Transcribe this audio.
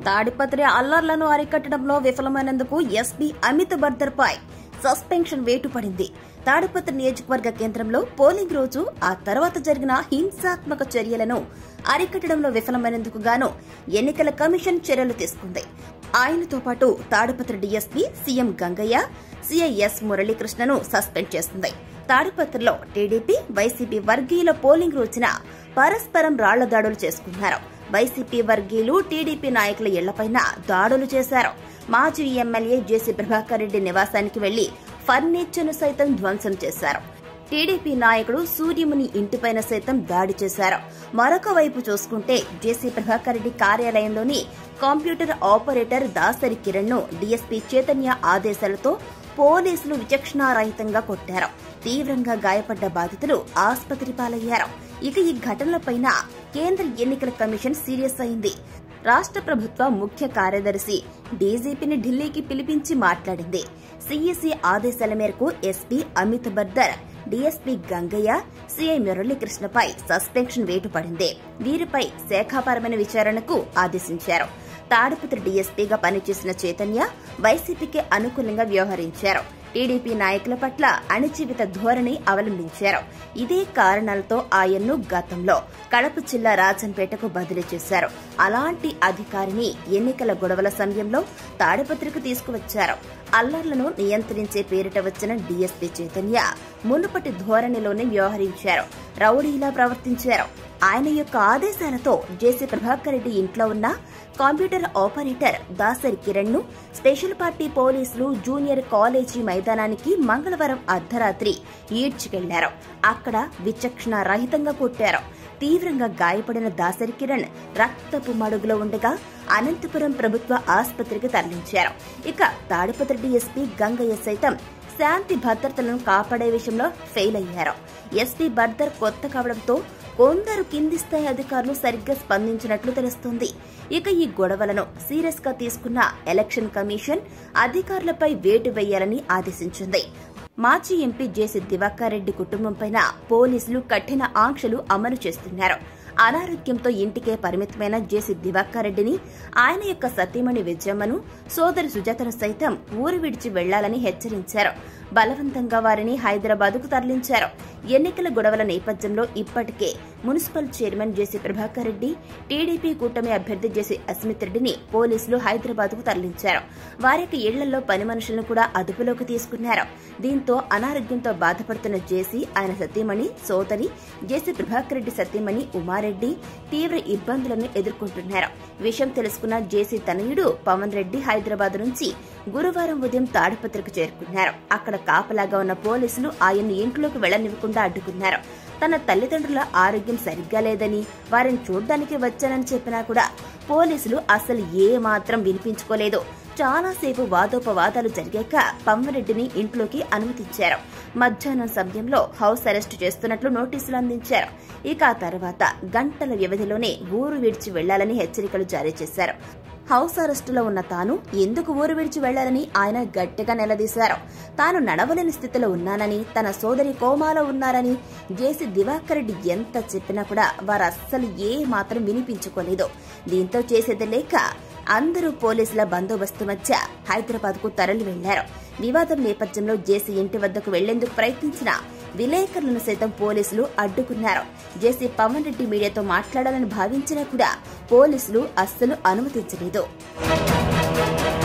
తాడిపత్రి అల్లర్లను అరికట్టడంలో విఫలమైనందుకు ఎస్పీ అమిత్ బర్దర్ పై సస్పెన్షన్ వేటు పడింది తాడిపత్రి నియోజకవర్గ కేంద్రంలో పోలింగ్ రోజు ఆ తర్వాత జరిగిన హింసాత్మక చర్యలను అరికట్టడంలో విఫలమైనందుకు గాను ఎన్నికల కమిషన్ చర్యలు తీసుకుంది ఆయనతో పాటు తాడిపత్రి డీఎస్పీ సీఎం గంగయ్య సీఐఎస్ మురళీకృష్ణను సస్పెండ్ చేసింది తాడిపత్రిలో టీడీపీ వైసీపీ వర్గీయుల పోలింగ్ రోజున పరస్పరం రాళ్ల దాడులు చేసుకున్నారు వైసీపీ వర్గీయులు టీడీపీ నాయకుల ఇళ్లపైన దాడులు చేశారు మాజీ ఎమ్మెల్యే జేసీ ప్రభాకర్ రెడ్డి నివాసానికి వెళ్లి ఫర్నిచర్ను సైతం ధ్వంసం చేశారు టీడీపీ నాయకుడు సూర్యముని ఇంటిపైన సైతం దాడి చేశారు మరొక వైపు చూసుకుంటే జేసీ ప్రభాకర్ రెడ్డి కార్యాలయంలోని కంప్యూటర్ ఆపరేటర్ దాసరి కిరణ్ ను డీఎస్పీ చైతన్య ఆదేశాలతో పోలీసులు విచక్షణారహితంగా కొట్టారు తీవ్రంగా గాయపడ్డ బాధితులు ఆసుపత్రి పాలయ్యారు ఇక ఈ ఘటనలపైన కేంద్ర ఎన్నికల కమిషన్ సీరియస్ అయింది రాష్ట్ర ప్రభుత్వ ముఖ్య కార్యదర్శి డీజీపీని ఢిల్లీకి పిలిపించి మాట్లాడింది సీఈసీ ఆదేశాల మేరకు SP Amit Bardar DSP Gangaiah CI మురళీకృష్ణపై సస్పెన్షన్ వేటు పడింది వీరిపై శాఖాపరమైన విచారణకు ఆదేశించారు తాడిపత్రి డీఎస్పీగా పనిచేసిన చైతన్య వైసీపీకి అనుకూలంగా వ్యవహరించారు టీడీపీ నాయకుల పట్ల అణచివిత ధోరణి అవలంబించారు ఇదే కారణాలతో ఆయన్ను గతంలో కడప జిల్లా రాజంపేటకు బదిలీ చేశారు అలాంటి అధికారిని ఎన్నికల గొడవల సమయంలో తాడిపత్రికి తీసుకువచ్చారు అల్లర్లను నియంత్రించే పేరిట వచ్చిన డీఎస్పీ చైతన్య మునుపటి ధోరణిలోనే వ్యవహరించారు రౌడీలా ప్రవర్తించారు ఆయన యొక్క ఆదేశాలతో జేసీ ప్రభాకర్ రెడ్డి ఇంట్లో ఉన్న కంప్యూటర్ ఆపరేటర్ దాసరి కిరణ్ ను స్పెషల్ పార్టీ పోలీసులు జూనియర్ కాలేజీ మైదానానికి మంగళవారం అర్ధరాత్రి ఈడ్చుకెళ్లారు అక్కడ విచక్షణ రహితంగా కొట్టారు తీవ్రంగా గాయపడిన దాసరి కిరణ్ రక్తపు మడుగులో ఉండగా అనంతపురం ప్రభుత్వ ఆసుపత్రికి తరలించారు ఇక తాడిపత్రి డీఎస్పీ గంగయ్య సైతం శాంతి భద్రతలను కాపాడే విషయంలో ఫెయిల్ అయ్యారు ఎస్పీ బర్దర్ కొత్త కావడంతో కొందరు కింది స్థాయి అధికారులు సరిగ్గా స్పందించినట్లు తెలుస్తోంది ఇక ఈ గొడవలను సీరియస్ గా తీసుకున్న ఎలక్షన్ కమిషన్ అధికారులపై వేటు వేయాలని ఆదేశించింది మాజీ ఎంపీ జేసీ దివాకర్ రెడ్డి కుటుంబంపైన పోలీసులు కఠిన ఆంక్షలు అమలు చేస్తున్నారు అనారోగ్యంతో ఇంటికే పరిమితమైన జేసీ దివాకర్ రెడ్డిని ఆయన యొక్క సతీమణి విజయమ్మను సోదరి సుజాతను సైతం ఊరు విడిచి వెళ్లాలని హెచ్చరించారు బలవంతంగా వారిని హైదరాబాద్కు తరలించారు ఎన్నికల గొడవల నేపథ్యంలో ఇప్పటికే municipal chairman JC Prabhakar Reddy TDP కూటమి అభ్యర్థి జేసీ అస్మిత్ రెడ్డిని పోలీసులు హైదరాబాద్కు తరలించారు వారి యొక్క ఇళ్లలో పని మనుషులను కూడా అదుపులోకి తీసుకున్నారు దీంతో అనారోగ్యంతో బాధపడుతున్న జేసీ ఆయన సతీమణి సోదరి జేసీ ప్రభాకర్ రెడ్డి సతీమణి ఉమారెడ్డి తీవ్ర ఇబ్బందులను ఎదుర్కొంటున్నారు విషయం తెలుసుకున్న జేసీ తనయుడు పవన్ రెడ్డి హైదరాబాద్ నుంచి గురువారం ఉదయం తాడిపత్రికి చేరుకున్నారు అక్కడ కాపలాగా ఉన్న పోలీసులు ఆయన్ను ఇంట్లోకి వెళ్లనివ్వకుండా అడ్డుకున్నారు తన తల్లిదండ్రుల ఆరోగ్యం సరిగ్గా లేదని వారిని చూడ్డానికి వచ్చానని చెప్పినా కూడా పోలీసులు అసలు ఏ మాత్రం వినిపించుకోలేదు చాలాసేపు వాదోపవాదాలు జరిగాక పమ్మరెడ్డిని ఇంట్లోకి అనుమతించారు మధ్యాహ్నం సమయంలో హౌస్ అరెస్ట్ చేస్తున్నట్లు నోటీసులు అందించారు ఇక ఆ తర్వాత గంటల వ్యవధిలోనే ఊరు విడిచి వెళ్లాలని హెచ్చరికలు జారీ చేశారు హౌస్ అరెస్టులో ఉన్న తాను ఎందుకు ఊరు విడిచి వెళ్లాలని ఆయన గట్టిగా నిలదీశారు తాను నడవలేని స్థితిలో ఉన్నానని తన సోదరి కోమాలో ఉన్నారని జేసీ దివాకర్ రెడ్డి ఎంత చెప్పినా కూడా వారు అస్సలు ఏ మాత్రం వినిపించుకోలేదు దీంతో చేసేది లేక అందరూ పోలీసుల బందోబస్తు మధ్య హైదరాబాద్ కు తరలి వెళ్లారు వివాదం నేపథ్యంలో జేసీ ఇంటి వద్దకు వెళ్లేందుకు ప్రయత్నించిన విలేకరులను సైతం పోలీసులు అడ్డుకున్నారు జేసీ పవన్ రెడ్డి మీడియాతో మాట్లాడాలని భావించినా కూడా పోలీసులు అస్సలు అనుమతించలేదు